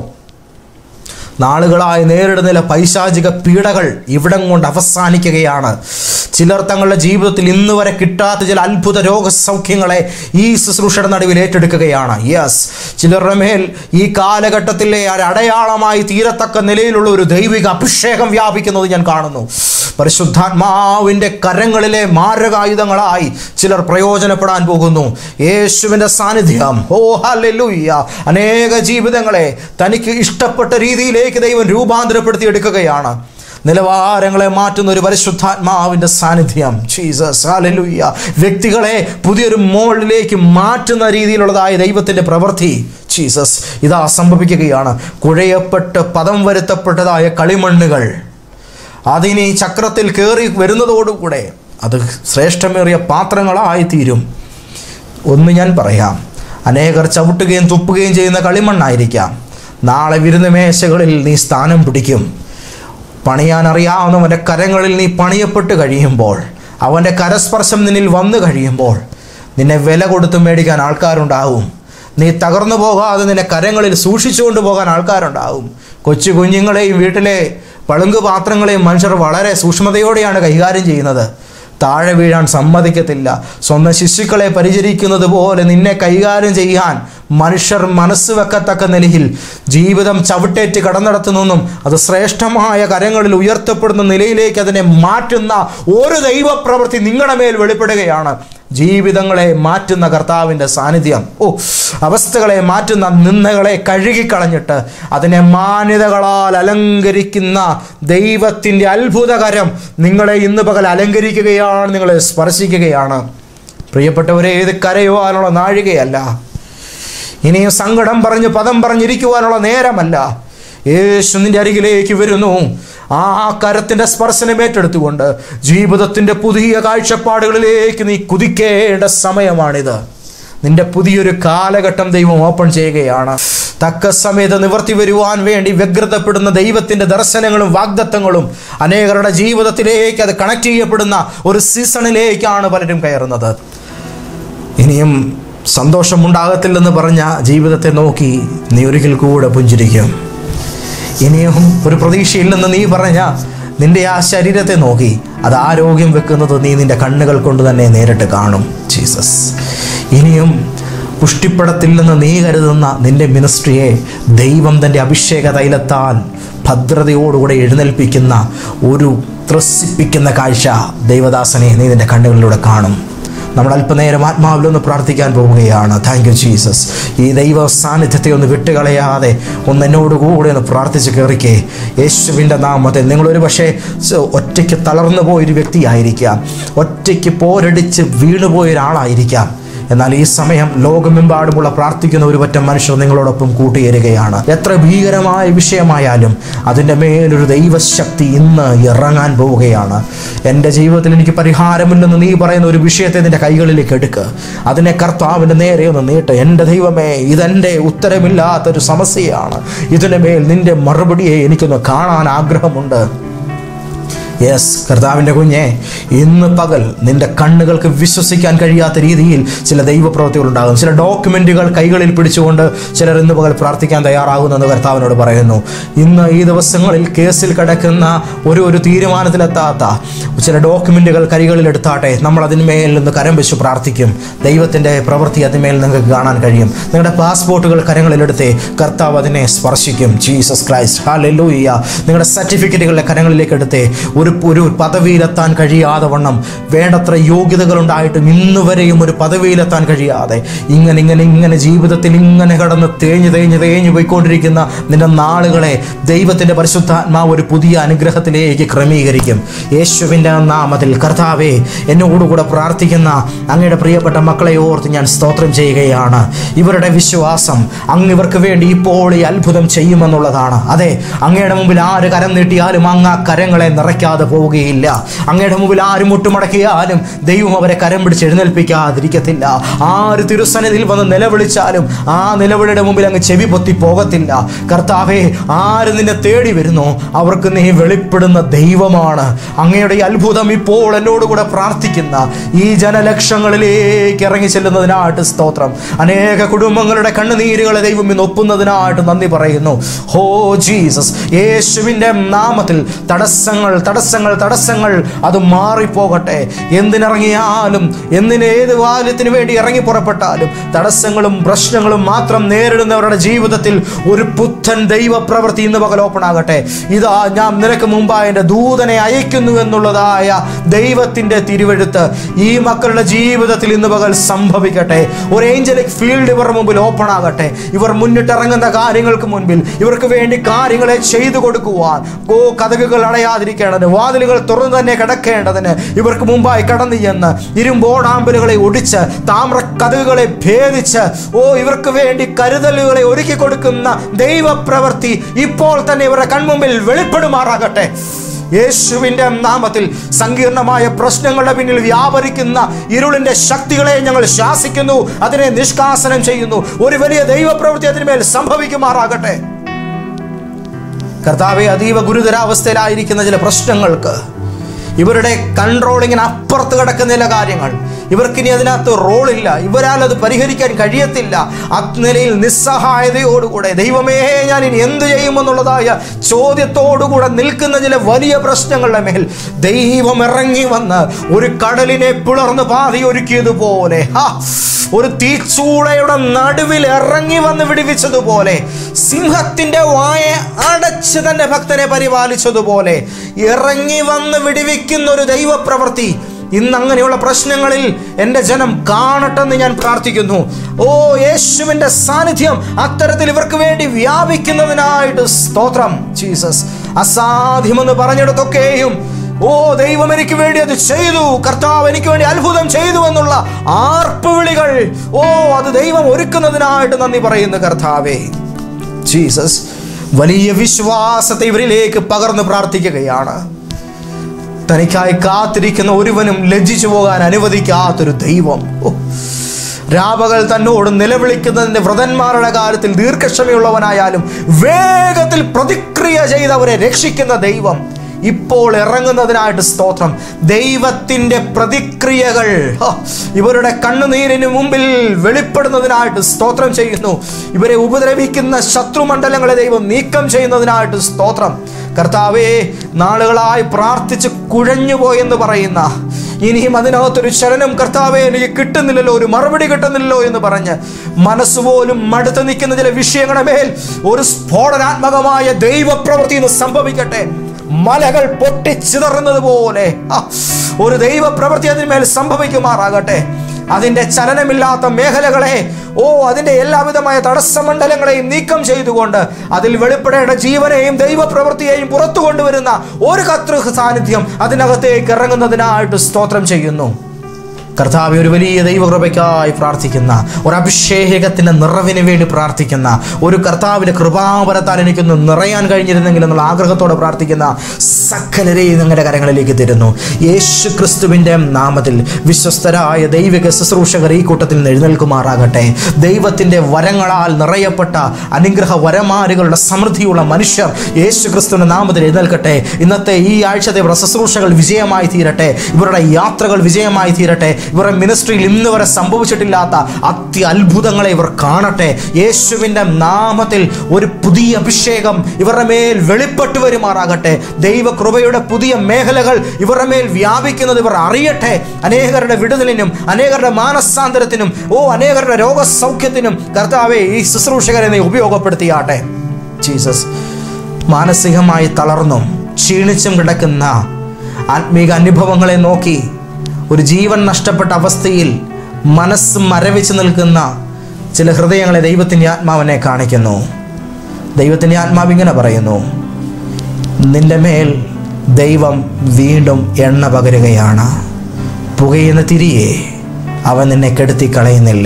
നാളുകളായി നേരിടുന്ന ചില പൈശാചിക പീഡകൾ ഇവിടം കൊണ്ട് അവസാനിക്കുകയാണ് ചിലർ തങ്ങളുടെ ജീവിതത്തിൽ ഇന്ന് വരെ കിട്ടാത്ത ചില അത്ഭുത രോഗസൗഖ്യങ്ങളെ ഈ ശുശ്രൂഷയുടെ നടുവിൽ ഏറ്റെടുക്കുകയാണ് യെസ് ചിലരുടെ മേൽ ഈ കാലഘട്ടത്തിലെ ഒരു അടയാളമായി തീരത്തക്ക നിലയിലുള്ള ഒരു ദൈവിക അഭിഷേകം വ്യാപിക്കുന്നത് ഞാൻ കാണുന്നു പരിശുദ്ധാത്മാവിൻ്റെ കരങ്ങളിലെ മാരകായുധങ്ങളായി ചിലർ പ്രയോജനപ്പെടാൻ പോകുന്നു യേശുവിൻ്റെ സാന്നിധ്യം ഓ ഹല്ലേലൂയ്യ അനേക ജീവിതങ്ങളെ തനിക്ക് ഇഷ്ടപ്പെട്ട രീതിയിലേക്ക് ദൈവം രൂപാന്തരപ്പെടുത്തി എടുക്കുകയാണ് നിലവാരങ്ങളെ മാറ്റുന്ന ഒരു പരിശുദ്ധാത്മാവിൻ്റെ സാന്നിധ്യം ജീസസ് ഹാലലുയ്യ വ്യക്തികളെ പുതിയൊരു മോളിലേക്ക് മാറ്റുന്ന രീതിയിലുള്ളതായ ദൈവത്തിൻ്റെ പ്രവൃത്തി ജീസസ് ഇതാ സംഭവിക്കുകയാണ് കുഴയപ്പെട്ട് പദം വരുത്തപ്പെട്ടതായ കളിമണ്ണുകൾ അതിനി ചക്രത്തിൽ കയറി വരുന്നതോടുകൂടെ അത് ശ്രേഷ്ഠമേറിയ പാത്രങ്ങളായി തീരും ഒന്ന് ഞാൻ പറയാം അനേകർ ചവിട്ടുകയും തുപ്പുകയും ചെയ്യുന്ന കളിമണ്ണായിരിക്കാം നാളെ വിരുന്ന് മേശകളിൽ നീ സ്ഥാനം പിടിക്കും പണിയാൻ അറിയാവുന്നവൻ്റെ കരങ്ങളിൽ നീ പണിയപ്പെട്ട് കഴിയുമ്പോൾ അവൻ്റെ കരസ്പർശം നിന്നിൽ വന്നു കഴിയുമ്പോൾ നിന്നെ വില കൊടുത്ത് മേടിക്കാൻ ആൾക്കാരുണ്ടാവും നീ തകർന്നു പോകാതെ നിന്നെ കരങ്ങളിൽ സൂക്ഷിച്ചുകൊണ്ട് പോകാൻ ആൾക്കാരുണ്ടാവും കൊച്ചു കുഞ്ഞുങ്ങളെയും വീട്ടിലെ പളുങ്ക് പാത്രങ്ങളെയും മനുഷ്യർ വളരെ സൂക്ഷ്മതയോടെയാണ് കൈകാര്യം ചെയ്യുന്നത് താഴെ വീഴാൻ സമ്മതിക്കത്തില്ല സ്വന്തം ശിശുക്കളെ പരിചരിക്കുന്നത് പോലെ നിന്നെ കൈകാര്യം ചെയ്യാൻ മനുഷ്യർ മനസ്സ് വെക്കത്തക്ക നിലയിൽ ജീവിതം ചവിട്ടേറ്റ് കടന്നിടത്തുനിന്നും അത് ശ്രേഷ്ഠമായ കരങ്ങളിൽ ഉയർത്തപ്പെടുന്ന നിലയിലേക്ക് അതിനെ മാറ്റുന്ന ഒരു ദൈവപ്രവൃത്തി നിങ്ങളുടെ മേൽ വെളിപ്പെടുകയാണ് ജീവിതങ്ങളെ മാറ്റുന്ന കർത്താവിൻ്റെ സാന്നിധ്യം ഓ അവസ്ഥകളെ മാറ്റുന്ന നിന്ദകളെ കഴുകിക്കളഞ്ഞിട്ട് അതിനെ മാന്യതകളാൽ അലങ്കരിക്കുന്ന ദൈവത്തിൻ്റെ അത്ഭുതകരം നിങ്ങളെ ഇന്ന് പകൽ അലങ്കരിക്കുകയാണ് നിങ്ങളെ സ്പർശിക്കുകയാണ് പ്രിയപ്പെട്ടവരെ ഇത് കരയുവാനുള്ള നാഴികയല്ല ഇനിയും സങ്കടം പറഞ്ഞ് പദം പറഞ്ഞിരിക്കുവാനുള്ള നേരമല്ല യേശു നിന്റെ അരികിലേക്ക് വരുന്നു ആ കരത്തിൻ്റെ സ്പർശനം ഏറ്റെടുത്തുകൊണ്ട് ജീവിതത്തിൻ്റെ പുതിയ കാഴ്ചപ്പാടുകളിലേക്ക് നീ കുതിക്കേണ്ട സമയമാണിത് നിന്റെ പുതിയൊരു കാലഘട്ടം ദൈവം ഓപ്പൺ ചെയ്യുകയാണ് തക്ക സമയത്ത് നിവർത്തി വരുവാൻ വേണ്ടി വ്യഗ്രതപ്പെടുന്ന ദൈവത്തിൻ്റെ ദർശനങ്ങളും വാഗ്ദത്തങ്ങളും അനേകരുടെ ജീവിതത്തിലേക്ക് അത് കണക്ട് ചെയ്യപ്പെടുന്ന ഒരു സീസണിലേക്കാണ് പലരും കയറുന്നത് ഇനിയും സന്തോഷമുണ്ടാകത്തില്ലെന്ന് പറഞ്ഞ ജീവിതത്തെ നോക്കി നീ ഒരിക്കൽ കൂടെ പുഞ്ചിരിക്കും ഇനിയും ഒരു പ്രതീക്ഷയില്ലെന്ന് നീ പറഞ്ഞ നിന്റെ ആ ശരീരത്തെ നോക്കി അത് ആരോഗ്യം വെക്കുന്നത് നീ നിന്റെ കണ്ണുകൾ കൊണ്ട് തന്നെ നേരിട്ട് കാണും ജീസസ് ഇനിയും പുഷ്ടിപ്പെടത്തില്ലെന്ന് നീ കരുതുന്ന നിന്റെ മിനിസ്ട്രിയെ ദൈവം തൻ്റെ അഭിഷേക തൈലത്താൽ ഭദ്രതയോടുകൂടെ എഴുന്നേൽപ്പിക്കുന്ന ഒരു ത്രസിപ്പിക്കുന്ന കാഴ്ച ദൈവദാസനെ നീ നിന്റെ കണ്ണുകളിലൂടെ കാണും നമ്മൾ അല്പനേരം ആത്മാവിലൊന്ന് പ്രാർത്ഥിക്കാൻ പോവുകയാണ് താങ്ക് യു ജീസസ് ഈ ദൈവ സാന്നിധ്യത്തെ ഒന്ന് വിട്ടുകളയാതെ ഒന്ന് എന്നോട് കൂടെ ഒന്ന് പ്രാർത്ഥിച്ച് കയറിക്കേ യേശുവിൻ്റെ നാമത്തിൽ നിങ്ങളൊരു പക്ഷേ സ- ഒറ്റയ്ക്ക് തളർന്നു പോയൊരു വ്യക്തിയായിരിക്കാം ഒറ്റയ്ക്ക് പോരടിച്ച് വീണുപോയ ഒരാളായിരിക്കാം എന്നാൽ ഈ സമയം ലോകമെമ്പാടുമുള്ള പ്രാർത്ഥിക്കുന്ന ഒരു പറ്റം മനുഷ്യർ നിങ്ങളോടൊപ്പം കൂട്ടിയേരുകയാണ് എത്ര ഭീകരമായ വിഷയമായാലും അതിൻ്റെ മേലൊരു ദൈവശക്തി ഇന്ന് ഇറങ്ങാൻ പോവുകയാണ് എൻ്റെ ജീവിതത്തിൽ എനിക്ക് പരിഹാരമില്ലെന്ന് നീ പറയുന്ന ഒരു വിഷയത്തെ നിൻ്റെ കൈകളിലേക്ക് എടുക്കുക അതിനെ കർത്താവിൻ്റെ നേരെ ഒന്ന് നീട്ട് എൻ്റെ ദൈവമേ ഇതെൻ്റെ ഉത്തരമില്ലാത്തൊരു സമസ്യയാണ് ഇതിൻ്റെ മേൽ നിൻ്റെ മറുപടിയെ എനിക്കൊന്ന് കാണാൻ ആഗ്രഹമുണ്ട് യെസ് കർത്താവിൻ്റെ കുഞ്ഞെ ഇന്ന് പകൽ നിന്റെ കണ്ണുകൾക്ക് വിശ്വസിക്കാൻ കഴിയാത്ത രീതിയിൽ ചില ദൈവപ്രവൃത്തികൾ ഉണ്ടാകും ചില ഡോക്യുമെൻറ്റുകൾ കൈകളിൽ പിടിച്ചുകൊണ്ട് ചിലർ ഇന്ന് പകൽ പ്രാർത്ഥിക്കാൻ തയ്യാറാകുമെന്ന് കർത്താവിനോട് പറയുന്നു ഇന്ന് ഈ ദിവസങ്ങളിൽ കേസിൽ കിടക്കുന്ന ഒരു ഒരു തീരുമാനത്തിലെത്താത്ത ചില ഡോക്യുമെൻറ്റുകൾ കൈകളിൽ എടുത്താട്ടെ നമ്മൾ അതിന്മേൽ നിന്ന് കരം വെച്ച് പ്രാർത്ഥിക്കും ദൈവത്തിൻ്റെ പ്രവൃത്തി അതിന്മേൽ നിങ്ങൾക്ക് കാണാൻ കഴിയും നിങ്ങളുടെ പാസ്പോർട്ടുകൾ കരങ്ങളിലെടുത്തേ കർത്താവ് അതിനെ സ്പർശിക്കും ജീസസ് ക്രൈസ്റ്റ് ഹാലൂയ്യ നിങ്ങളുടെ സർട്ടിഫിക്കറ്റുകളുടെ കരങ്ങളിലേക്ക് എടുത്തേ ഒരു ഒരു പദവിയിലെത്താൻ കഴിയാതെ വണ്ണം വേണ്ടത്ര യോഗ്യതകളുണ്ടായിട്ടും ഇന്ന് വരെയും ഒരു പദവിയിലെത്താൻ കഴിയാതെ ഇങ്ങനെ ഇങ്ങനെ ഇങ്ങനെ ജീവിതത്തിൽ ഇങ്ങനെ കടന്ന് തേഞ്ഞ് തേഞ്ഞ് തേഞ്ഞ് പോയിക്കൊണ്ടിരിക്കുന്ന നിന്റെ നാളുകളെ ദൈവത്തിൻ്റെ പരിശുദ്ധാത്മാവ് ഒരു പുതിയ അനുഗ്രഹത്തിലേക്ക് ക്രമീകരിക്കും യേശുവിൻ്റെ നാമത്തിൽ കർത്താവേ എന്നോടുകൂടെ പ്രാർത്ഥിക്കുന്ന അങ്ങയുടെ പ്രിയപ്പെട്ട മക്കളെ ഓർത്ത് ഞാൻ സ്തോത്രം ചെയ്യുകയാണ് ഇവരുടെ വിശ്വാസം അങ്ങ് ഇവർക്ക് വേണ്ടി ഇപ്പോൾ ഈ അത്ഭുതം ചെയ്യുമെന്നുള്ളതാണ് അതെ അങ്ങയുടെ മുമ്പിൽ ആര് കരം നീട്ടിയാലും അങ്ങ് ആ കരങ്ങളെ നിറയ്ക്കാതെ പോവുകയില്ല അങ്ങയുടെ മുമ്പിൽ ആര് മുട്ടുമടക്കിയാലും ദൈവം അവരെ കരം പിടിച്ച് എഴുന്നേൽപ്പിക്കാതിരിക്കത്തില്ല ആര് തിരുസന്നിധിയിൽ വന്ന് നിലവിളിച്ചാലും ആ നിലവിളിയുടെ മുമ്പിൽ അങ്ങ് ചെവി പൊത്തി പോകത്തില്ല കർത്താവേ ആര് നിന്നെ തേടി വരുന്നു അവർക്ക് നീ വെളിപ്പെടുന്ന ദൈവമാണ് അങ്ങയുടെ ഈ അത്ഭുതം ഇപ്പോൾ എന്നോട് കൂടെ പ്രാർത്ഥിക്കുന്ന ഈ ജനലക്ഷങ്ങളിലേക്ക് ഇറങ്ങി ചെല്ലുന്നതിനായിട്ട് സ്തോത്രം അനേക കുടുംബങ്ങളുടെ കണ്ണുനീരുകളെ ദൈവം ഇന്ന് ഒപ്പുന്നതിനായിട്ട് നന്ദി പറയുന്നു ഹോ ജീസസ് യേശുവിൻ്റെ നാമത്തിൽ തടസ്സങ്ങൾ തടസ്സങ്ങൾ തടസ്സങ്ങൾ അത് മാറിപ്പോകട്ടെ എന്തിനിറങ്ങിയാലും എന്തിന് ഏത് വാല്യത്തിന് വേണ്ടി ഇറങ്ങി പുറപ്പെട്ടാലും തടസ്സങ്ങളും പ്രശ്നങ്ങളും മാത്രം നേരിടുന്നവരുടെ ജീവിതത്തിൽ ഒരു പുത്തൻ ദൈവപ്രവൃത്തി ഇന്ന് പകൽ ഓപ്പൺ ആകട്ടെ ഇതാ ഞാൻ നിനക്ക് മുമ്പായി എൻ്റെ ദൂതനെ അയക്കുന്നു എന്നുള്ളതായ ദൈവത്തിൻ്റെ തിരുവെഴുത്ത് ഈ മക്കളുടെ ജീവിതത്തിൽ ഇന്ന് പകൽ സംഭവിക്കട്ടെ ഒരു ഏഞ്ചലിക് ഫീൽഡ് ഇവരുടെ മുമ്പിൽ ഓപ്പൺ ആകട്ടെ ഇവർ മുന്നിട്ടിറങ്ങുന്ന കാര്യങ്ങൾക്ക് മുൻപിൽ ഇവർക്ക് വേണ്ടി കാര്യങ്ങളെ ചെയ്തു കൊടുക്കുവാൻ ഓ കഥകുകൾ അടയാതിരിക്കേണ്ടതിന് വാതിലുകൾ തുറന്നു തന്നെ കിടക്കേണ്ടതിന് ഇവർക്ക് മുമ്പായി കടന്നു ചെന്ന് ഇരുമ്പോടാമ്പലുകളെ ഒടിച്ച് താമ്ര കഥകുകളെ ഭേദിച്ച് ഓ ഇവർക്ക് വേണ്ടി കരുതലുകളെ ഒരുക്കി കൊടുക്കുന്ന ദൈവപ്രവൃത്തി ഇപ്പോൾ തന്നെ ഇവരുടെ കൺമുമ്പിൽ വെളിപ്പെടുമാറാകട്ടെ യേശുവിൻ്റെ നാമത്തിൽ സങ്കീർണമായ പ്രശ്നങ്ങളുടെ പിന്നിൽ വ്യാപരിക്കുന്ന ഇരുളിൻ്റെ ശക്തികളെ ഞങ്ങൾ ശാസിക്കുന്നു അതിനെ നിഷ്കാസനം ചെയ്യുന്നു ഒരു വലിയ ദൈവപ്രവൃത്തി അതിന്മേൽ സംഭവിക്കുമാറാകട്ടെ കർത്താവെ അതീവ ഗുരുതരാവസ്ഥയിലായിരിക്കുന്ന ചില പ്രശ്നങ്ങൾക്ക് ഇവരുടെ കൺട്രോളിങ്ങിന് അപ്പുറത്ത് കിടക്കുന്ന ചില കാര്യങ്ങൾ ഇവർക്കിനി അതിനകത്ത് റോളില്ല ഇവരാൽ അത് പരിഹരിക്കാൻ കഴിയത്തില്ല അഗ്നിലയിൽ നിസ്സഹായതയോടുകൂടെ ദൈവമേ ഞാൻ ഇനി എന്ത് ചെയ്യുമെന്നുള്ളതായ ചോദ്യത്തോടുകൂടെ നിൽക്കുന്ന ചില വലിയ പ്രശ്നങ്ങളുടെ മേൽ ദൈവം ഇറങ്ങി വന്ന് ഒരു കടലിനെ പിളർന്ന് പാതി ഒരുക്കിയതുപോലെ ഹാ, ഒരു തീച്ചൂളയുടെ നടുവിൽ ഇറങ്ങി വന്ന് വിടുവിച്ചതുപോലെ സിംഹത്തിന്റെ വായ അടച്ച് തന്റെ ഭക്തനെ പരിപാലിച്ചതുപോലെ ഇറങ്ങി വന്ന് വിടുവിക്കുന്ന ഒരു ദൈവപ്രവൃത്തി ഇന്ന് അങ്ങനെയുള്ള പ്രശ്നങ്ങളിൽ എൻ്റെ ജനം കാണട്ടെന്ന് ഞാൻ പ്രാർത്ഥിക്കുന്നു ഓ യേശുവിൻ്റെ സാന്നിധ്യം അത്തരത്തിൽ ഇവർക്ക് വേണ്ടി വ്യാപിക്കുന്നതിനായിട്ട് സ്തോത്രം ജീസസ് അസാധ്യമെന്ന് പറഞ്ഞിടത്തൊക്കെയും ഓ ദൈവം എനിക്ക് വേണ്ടി അത് ചെയ്തു കർത്താവ് എനിക്ക് വേണ്ടി അത്ഭുതം ചെയ്തു എന്നുള്ള ആർപ്പുവിളികൾ ഓ അത് ദൈവം ഒരുക്കുന്നതിനായിട്ട് നന്ദി പറയുന്നു കർത്താവേ ജീസസ് വലിയ വിശ്വാസത്തെ ഇവരിലേക്ക് പകർന്ന് പ്രാർത്ഥിക്കുകയാണ് തനിക്കായി കാത്തിരിക്കുന്ന ഒരുവനും ലജ്ജിച്ചു പോകാൻ അനുവദിക്കാത്തൊരു ദൈവം ഓ, രാപകൽ തന്നോട് നിലവിളിക്കുന്നതിൻ്റെ വ്രതന്മാരുടെ കാര്യത്തിൽ ദീർഘക്ഷമയുള്ളവനായാലും വേഗത്തിൽ പ്രതിക്രിയ ചെയ്തവരെ രക്ഷിക്കുന്ന ദൈവം ഇപ്പോൾ ഇറങ്ങുന്നതിനായിട്ട് സ്തോത്രം ദൈവത്തിൻ്റെ പ്രതിക്രിയകൾ ഹ, ഇവരുടെ കണ്ണുനീരിന് മുമ്പിൽ വെളിപ്പെടുന്നതിനായിട്ട് സ്തോത്രം ചെയ്യുന്നു ഇവരെ ഉപദ്രവിക്കുന്ന ശത്രുമണ്ഡലങ്ങളെ ദൈവം നീക്കം ചെയ്യുന്നതിനായിട്ട് സ്തോത്രം കർത്താവേ നാളുകളായി പ്രാർത്ഥിച്ച് കുഴഞ്ഞുപോയെന്ന് പറയുന്ന ഇനിയും അതിനകത്തൊരു ചലനം കർത്താവെ എനിക്ക് കിട്ടുന്നില്ലല്ലോ ഒരു മറുപടി കിട്ടുന്നില്ലല്ലോ എന്ന് പറഞ്ഞ് മനസ്സുപോലും മടുത്ത് നിൽക്കുന്ന ചില വിഷയങ്ങളുടെ മേൽ ഒരു സ്ഫോടനാത്മകമായ ദൈവപ്രവൃത്തി ഇന്ന് സംഭവിക്കട്ടെ മലകൾ പൊട്ടിച്ചിതറുന്നത് പോലെ ആ, ഒരു ദൈവപ്രവൃത്തി അതിന്മേൽ സംഭവിക്കുമാറാകട്ടെ അതിൻ്റെ ചലനമില്ലാത്ത മേഖലകളെ ഓ അതിൻ്റെ എല്ലാവിധമായ തടസ്സമണ്ഡലങ്ങളെയും നീക്കം ചെയ്തുകൊണ്ട് അതിൽ വെളിപ്പെടേണ്ട ജീവനെയും ദൈവപ്രവൃത്തിയെയും പുറത്തു കൊണ്ടുവരുന്ന ഒരു കർത്തൃ സാന്നിധ്യം അതിനകത്തേക്ക് ഇറങ്ങുന്നതിനായിട്ട് സ്തോത്രം ചെയ്യുന്നു കർത്താവ് ഒരു വലിയ ദൈവകൃപയ്ക്കായി പ്രാർത്ഥിക്കുന്ന ഒരു അഭിഷേകത്തിൻ്റെ നിറവിന് വേണ്ടി പ്രാർത്ഥിക്കുന്ന ഒരു കർത്താവിൻ്റെ കൃപാപരത്താൽ എനിക്കൊന്ന് നിറയാൻ കഴിഞ്ഞിരുന്നെങ്കിൽ എന്നുള്ള ആഗ്രഹത്തോടെ പ്രാർത്ഥിക്കുന്ന സകലരെയും നിങ്ങളുടെ കരങ്ങളിലേക്ക് തരുന്നു യേശു ക്രിസ്തുവിൻ്റെ നാമത്തിൽ വിശ്വസ്തരായ ദൈവിക ശുശ്രൂഷകർ ഈ കൂട്ടത്തിൽ നിന്ന് എഴുന്നേൽക്കുമാറാകട്ടെ ദൈവത്തിൻ്റെ വരങ്ങളാൽ നിറയപ്പെട്ട അനുഗ്രഹ വരമാരുകളുടെ സമൃദ്ധിയുള്ള മനുഷ്യർ യേശു ക്രിസ്തുവിൻ്റെ നാമത്തിൽ എഴുന്നേൽക്കട്ടെ ഇന്നത്തെ ഈ ആഴ്ചത്തെ ഇവരുടെ ശുശ്രൂഷകൾ വിജയമായി തീരട്ടെ ഇവരുടെ യാത്രകൾ വിജയമായി തീരട്ടെ ഇവരുടെ മിനിസ്ട്രിയിൽ ഇന്ന് വരെ സംഭവിച്ചിട്ടില്ലാത്ത അത്യത്ഭുതങ്ങളെ ഇവർ കാണട്ടെ യേശുവിൻ്റെ നാമത്തിൽ ഒരു പുതിയ അഭിഷേകം ഇവരുടെ മേൽ വെളിപ്പെട്ടു വരുമാറാകട്ടെ ദൈവകൃപയുടെ പുതിയ മേഖലകൾ ഇവരുടെ മേൽ വ്യാപിക്കുന്നത് ഇവർ അറിയട്ടെ അനേകരുടെ വിടുതലിനും അനേകരുടെ മാനസാന്തരത്തിനും ഓ അനേകരുടെ രോഗസൗഖ്യത്തിനും കർത്താവെ ഈ ശുശ്രൂഷകരെ നീ ഉപയോഗപ്പെടുത്തിയാട്ടെ ജീസസ് മാനസികമായി തളർന്നും ക്ഷീണിച്ചും കിടക്കുന്ന ആത്മീക അനുഭവങ്ങളെ നോക്കി ഒരു ജീവൻ നഷ്ടപ്പെട്ട അവസ്ഥയിൽ മനസ്സ് മരവിച്ച് നിൽക്കുന്ന ചില ഹൃദയങ്ങളെ ദൈവത്തിൻ്റെ ആത്മാവിനെ കാണിക്കുന്നു ദൈവത്തിൻ്റെ ആത്മാവ് ഇങ്ങനെ പറയുന്നു നിന്റെ മേൽ ദൈവം വീണ്ടും എണ്ണ പകരുകയാണ് പുകയുന്ന തിരിയെ അവൻ നിന്നെ കെടുത്തി കളയുന്നില്ല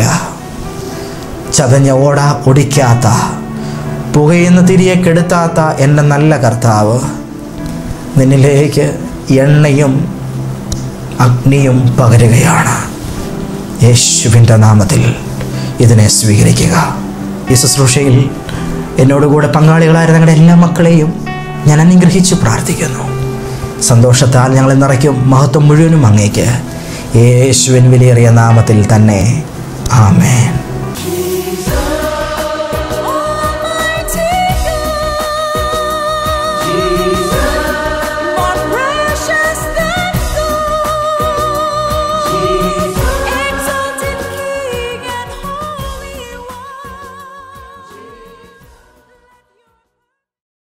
ചതഞ്ഞ ഓട ഒടിക്കാത്ത പുകയുന്ന തിരിയെ കെടുത്താത്ത എൻ്റെ നല്ല കർത്താവ് നിന്നിലേക്ക് എണ്ണയും അഗ്നിയും പകരുകയാണ് യേശുവിൻ്റെ നാമത്തിൽ ഇതിനെ സ്വീകരിക്കുക ഈ ശുശ്രൂഷയിൽ എന്നോടുകൂടെ പങ്കാളികളായ ഞങ്ങളുടെ എല്ലാ മക്കളെയും ഞാൻ അനുഗ്രഹിച്ച് പ്രാർത്ഥിക്കുന്നു സന്തോഷത്താൽ ഞങ്ങൾ നിറയ്ക്കും മഹത്വം മുഴുവനും അങ്ങേക്ക് യേശുവിൻ വിലയേറിയ നാമത്തിൽ തന്നെ ആമേൻ